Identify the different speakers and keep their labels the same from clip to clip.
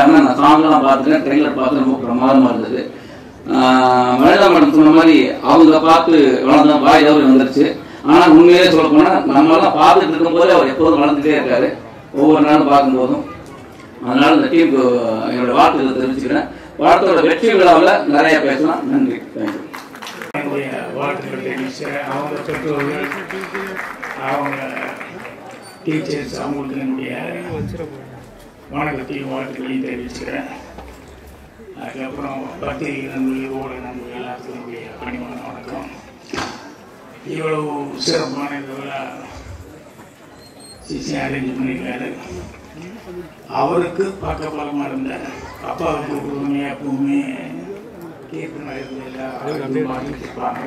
Speaker 1: ஆனா நான் சாங்லாம் பார்த்துட்டேன் ட்ரெய்லர் பார்த்து ரொம்ப பிரமாதமா இருந்தது ஆஹ் மனிதா மேடம் சொன்ன மாதிரி அவங்க பார்த்து வளர்ந்த வாய் தவறி வந்துருச்சு ஆனா உண்மையிலே சொல்ல போனா நம்ம எல்லாம் பார்த்துட்டு இருக்கும்போது அவர் எப்போதும் வளர்ந்துட்டே இருக்காரு ஒவ்வொரு நாளும் பார்க்கும்போதும் அதனால இந்த டீமுக்கு என்னோட வாழ்த்துக்களை தெரிவிச்சுக்கிறேன் படத்தோட வெற்றி விழாவில் நிறைய பேசலாம் நன்றி தேங்க்யூ
Speaker 2: என்னுடைய வாழ்த்துக்கள் தெரிவிக்கிறேன் அவங்க பெற்றோர்கள் அவங்க டீச்சர்ஸ் அவங்களுக்கு என்னுடைய வணக்கத்தையும் வாழ்த்துக்களையும் தெரிவிச்சுக்கிறேன் அதுக்கப்புறம் பத்திரிகை நண்பர்கள் ஊடக நண்பர்கள் எல்லாத்துக்கும் என்னுடைய பணிவான வணக்கம் இவ்வளவு சிறப்பான இந்த விழா சிசி அரேஞ்ச் பண்ணியிருக்காரு அவருக்கு பக்கபலமாக இருந்த அப்பாவுக்கு உரிமையாக எப்பவுமே கீர்த்தனை இருந்ததில்ல பார்த்துருப்பாங்க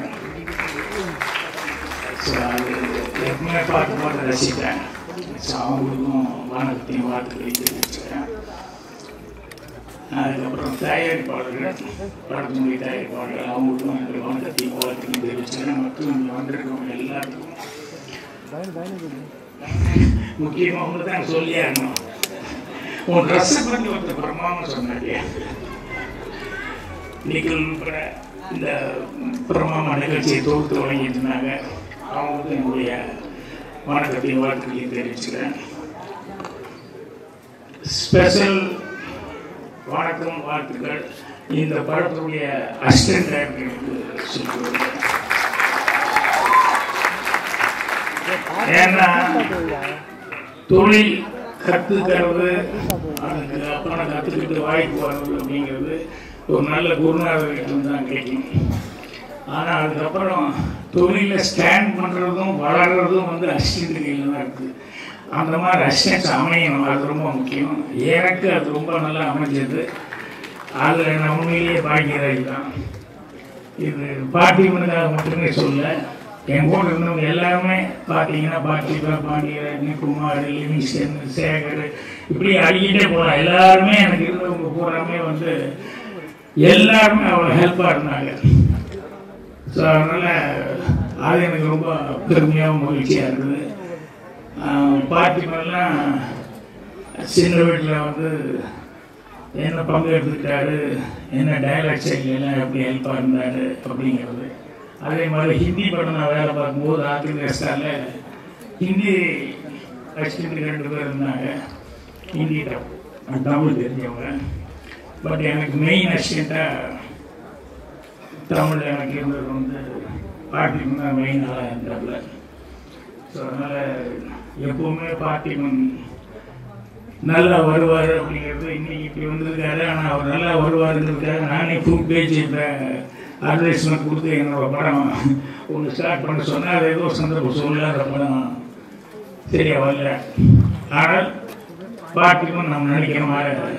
Speaker 2: ஸோ அது எப்பவுமே பார்த்து பார்த்து ரசித்தேன் ஸோ அவங்களுக்கும் வணக்கத்தையும் வாழ்த்துக்களையும் தெரிவிச்சுக்கிறேன் அதுக்கப்புறம் தயாரிப்பாளர்கள் படத்தினுடைய தயாரிப்பாளர்கள் அவங்களுக்கும் என்னுடைய வணக்கத்தையும் வாழ்த்துக்களையும் தெரிவிச்சுக்கிறேன் மற்றும் இங்கே வந்திருக்கவங்க எல்லாத்துக்கும் முக்கியமாக அவங்க தான் சொல்லி ஆகணும் உன் ட்ரெஸ்ஸை பற்றி ஒருத்தர் பிரமாமல் சொன்னாங்க நிகழ் உட்பட இந்த பிரமாம நிகழ்ச்சியை தொகுத்து வழங்கிட்டு இருந்தாங்க அவங்களுக்கு என்னுடைய வணக்கத்தையும் வாழ்த்துக்களையும் தெரிவிச்சுக்கிறேன் ஸ்பெஷல் வணக்கம் வாழ்த்துக்கள் இந்த படத்துடைய அசிஸ்டன்ட் டைரக்டருக்கு சொல்லிக் ஏன்னா தொழில் கற்றுக்கிறது அதுக்கு அப்புறம் கற்றுக்கிட்டு வாய்ப்பு வர்றது அப்படிங்கிறது ஒரு நல்ல குருநாதர்கிட்ட தான் கிடைக்கும் ஆனால் அதுக்கப்புறம் தொழிலில் ஸ்டாண்ட் பண்ணுறதும் வளர்கிறதும் வந்து அசிஸ்டன்ட் கையில் தான் இருக்குது அந்த மாதிரி அசிஸ்டன்ஸ் அமையணும் அது ரொம்ப முக்கியம் எனக்கு அது ரொம்ப நல்லா அமைஞ்சது அதில் நான் உண்மையிலேயே பாக்கியராகி தான் இது பார்த்திபனுக்காக மட்டுமே சொல்ல என் கூட இருந்தவங்க எல்லாருமே பார்த்தீங்கன்னா பார்த்திபா பாண்டியராஜன் குமார் லிவிங்ஸ்டன் சேகர் இப்படி அடிக்கிட்டே போகலாம் எல்லாருமே எனக்கு இருந்தவங்க பூராமே வந்து எல்லாருமே அவ்வளோ ஹெல்ப்பாக இருந்தாங்க ஸோ அதனால் அது எனக்கு ரொம்ப பெருமையாகவும் மகிழ்ச்சியாக இருக்குது பார்த்திபெல்லாம் சின்ன வீட்டில் வந்து என்ன பங்கு எடுத்துக்கிட்டாரு என்ன டைலாக் எல்லாம் எப்படி ஹெல்ப்பாக இருந்தார் அப்படிங்கிறது அதே மாதிரி ஹிந்தி படம் நான் வேலை பார்க்கும்போது ஆத்திர ஸ்டாரில் ஹிந்தி அசிஸ்டன்ட் ரெண்டு பேர் இருந்தாங்க ஹிந்தி டம்- தமிழ் தெரிஞ்சவங்க பட் எனக்கு மெயின் அசிஸ்டண்ட்டாக தமிழ் எனக்கு இருந்தது வந்து பார்ட்டிமன் தான் மெயின் ஆளாக இருந்தாப்புல ஸோ அதனால் எப்போவுமே பார்ட்டிமன் நல்லா வருவார் அப்படிங்கிறது இன்னைக்கு இப்படி வந்திருக்காரு ஆனால் அவர் நல்லா வருவாருங்கிறதுக்காக நானே ஃபுல் பேஜ் இப்போ அட்வர்டைஸ்மெண்ட் கொடுத்து என்னோட படம் ஒன்று ஸ்டார்ட் பண்ண சொன்னால் அது ஏதோ சந்தர்ப்பம் சொல்ல அந்த படம் சரியா வரல ஆனால் பார்ட்டிமன் நம்ம நினைக்கிற மாதிரி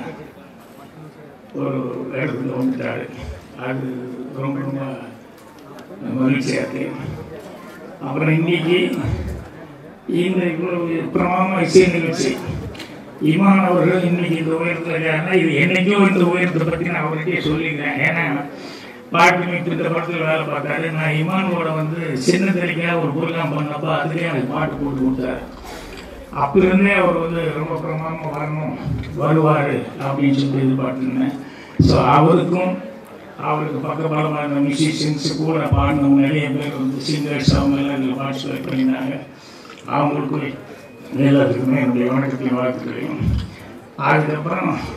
Speaker 2: ஒரு இடத்துல வந்துட்டாரு அது ரொம்ப ரொம்ப மகிழ்ச்சியாக இருக்கு அப்புறம் இன்னைக்கு இந்த இவ்வளவு பிரமாதமாக இசை நிகழ்ச்சி இமான் அவர்கள் இன்னைக்கு இந்த உயரத்தில் இருக்காருன்னா இது என்னைக்கோ இந்த உயரத்தை பற்றி நான் அவர்கிட்டயே சொல்லிக்கிறேன் ஏன்னா பாட்டு மீட்டு இந்த படத்தில் வேலை பார்த்தாரு நான் இமானோட வந்து சின்ன தெளிக்காக ஒரு ப்ரோக்ராம் பண்ணப்போ அதுலேயே எனக்கு பாட்டு போட்டு கொடுத்தாரு அப்போ இருந்தே அவர் வந்து ரொம்ப பிரமாதமாக வரணும் வருவார் அப்படின்னு சொல்லிட்டு எதிர்பார்த்துருந்தேன் ஸோ அவருக்கும் அவருக்கு பக்கபலமாக இருந்த மியூசிஷியன்ஸு கூட பாடினவங்க நிறைய பேர் வந்து சிங்கர்ஸ் அவங்க எல்லாம் இதில் பார்ட்டிசிபேட் பண்ணியிருந்தாங்க அவங்களுக்கும் எல்லாத்துக்குமே என்னுடைய வணக்கத்தையும் வாழ்த்துக்களையும் அதுக்கப்புறம்